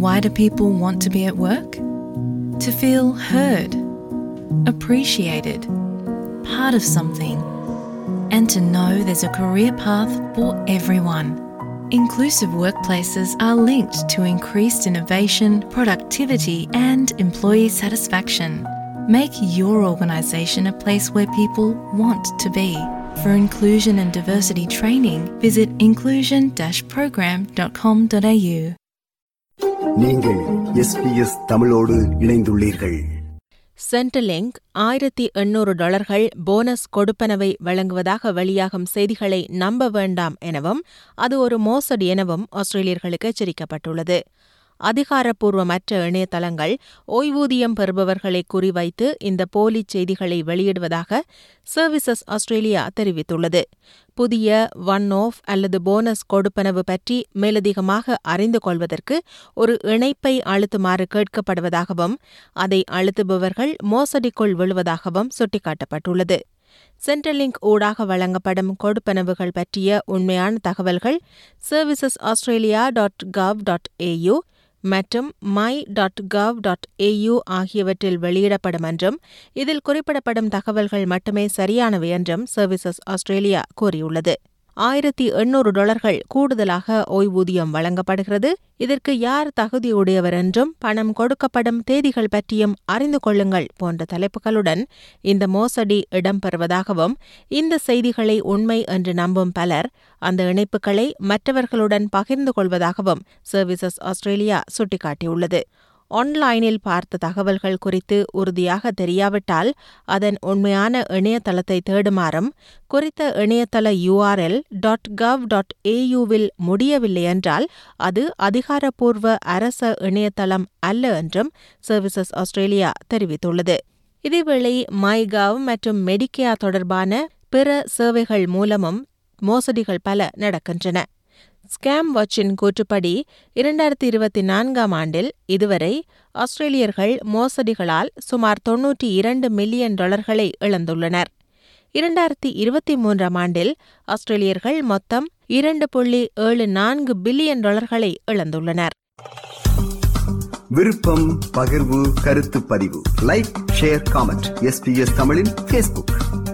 Why do people want to be at work? To feel heard, appreciated, part of something, and to know there's a career path for everyone. Inclusive workplaces are linked to increased innovation, productivity, and employee satisfaction. Make your organisation a place where people want to be. For inclusion and diversity training, visit inclusion program.com.au. நீங்கள் SBS தமிழோடு இணைந்துள்ளீர்கள் சென்ட்ரலிங்க் ஆயிரத்தி எண்ணூறு டாலர்கள் bonus கொடுப்பனவை வழங்குவதாக வெளியாகும் செய்திகளை நம்ப வேண்டாம் எனவும் அது ஒரு மோசடி எனவும் ஆஸ்திரேலியர்களுக்கு எச்சரிக்கப்பட்டுள்ளது அதிகாரப்பூர்வமற்ற இணையதளங்கள் ஓய்வூதியம் பெறுபவர்களை குறிவைத்து இந்த போலி செய்திகளை வெளியிடுவதாக சர்வீசஸ் ஆஸ்திரேலியா தெரிவித்துள்ளது புதிய ஒன் ஆஃப் அல்லது போனஸ் கொடுப்பனவு பற்றி மேலதிகமாக அறிந்து கொள்வதற்கு ஒரு இணைப்பை அழுத்துமாறு கேட்கப்படுவதாகவும் அதை அழுத்துபவர்கள் மோசடிக்குள் விழுவதாகவும் சுட்டிக்காட்டப்பட்டுள்ளது சென்ட்ரலிங்க் ஊடாக வழங்கப்படும் கொடுப்பனவுகள் பற்றிய உண்மையான தகவல்கள் services Australia dot gov dot AU மற்றும் my dot gov dot AU ஆகியவற்றில் வெளியிடப்படும் என்றும் இதில் குறிப்பிடப்படும் தகவல்கள் மட்டுமே சரியானவை என்றும் சர்வீசஸ் ஆஸ்திரேலியா கூறியுள்ளது ஆயிரத்தி எண்ணூறு டாலர்கள் கூடுதலாக ஓய்வூதியம் வழங்கப்படுகிறது இதற்கு யார் தகுதியுடையவர் என்றும் பணம் கொடுக்கப்படும் தேதிகள் பற்றியும் அறிந்து கொள்ளுங்கள் போன்ற தலைப்புகளுடன் இந்த மோசடி இடம்பெறுவதாகவும் இந்த செய்திகளை உண்மை என்று நம்பும் பலர் அந்த இணைப்புகளை மற்றவர்களுடன் பகிர்ந்து கொள்வதாகவும் சர்வீசஸ் ஆஸ்திரேலியா சுட்டிக்காட்டியுள்ளது ஆன்லைனில் பார்த்த தகவல்கள் குறித்து உறுதியாக தெரியாவிட்டால் அதன் உண்மையான இணையதளத்தை தேடுமாறும் குறித்த இணையதள யூஆர்எல் டாட் கவ் டாட் ஏயுவில் முடியவில்லை என்றால் அது அதிகாரப்பூர்வ அரச இணையதளம் அல்ல என்றும் சர்வீசஸ் ஆஸ்திரேலியா தெரிவித்துள்ளது இதேவேளை மைகவ் மற்றும் மெடிக்கேர் தொடர்பான பிற சேவைகள் மூலமும் மோசடிகள் பல நடக்கின்றன ஸ்கேம் வாட்சின் கூற்றுப்படி இரண்டாயிரத்தி இருபத்தி நான்காம் ஆண்டில் இதுவரை ஆஸ்திரேலியர்கள் மோசடிகளால் சுமார் தொன்னூற்றி இரண்டு மில்லியன் டாலர்களை இழந்துள்ளனர் இரண்டாயிரத்தி இருபத்தி மூன்றாம் ஆண்டில் ஆஸ்திரேலியர்கள் மொத்தம் இரண்டு புள்ளி ஏழு நான்கு பில்லியன் டாலர்களை இழந்துள்ளனர் விருப்பம் பகிர்வு கருத்து பதிவு லைக் ஷேர் காமெண்ட் எஸ்பிஎஸ் தமிழின் ஃபேஸ்புக்